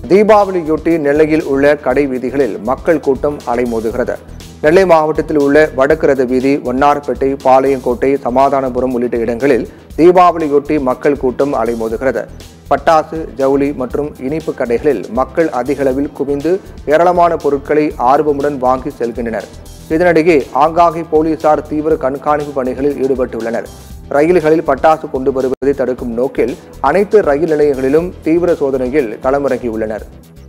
தீபாவளியொட்டி நெல்லையில் உள்ள கடை வீதிகளில் மக்கள் கூட்டம் அலைமோதுகிறது நெல்லை மாவட்டத்தில் உள்ள வடக்கு ரத வீதி வண்ணார்பேட்டை பாளையங்கோட்டை சமாதானபுரம் உள்ளிட்ட இடங்களில் தீபாவளியொட்டி மக்கள் கூட்டம் அலைமோதுகிறது பட்டாசு ஜவுளி மற்றும் இனிப்பு கடைகளில் மக்கள் அதிகளவில் குவிந்து ஏராளமான பொருட்களை ஆர்வமுடன் வாங்கி செல்கின்றனர் இதனிடையே ஆங்காங்கே போலீசார் தீவிர கண்காணிப்பு பணிகளில் ஈடுபட்டுள்ளனர் ரயில்களில் பட்டாசு கொண்டு வருவதை தடுக்கும் நோக்கில் அனைத்து ரயில் நிலையங்களிலும் தீவிர சோதனையில் களமிறங்கியுள்ளனர்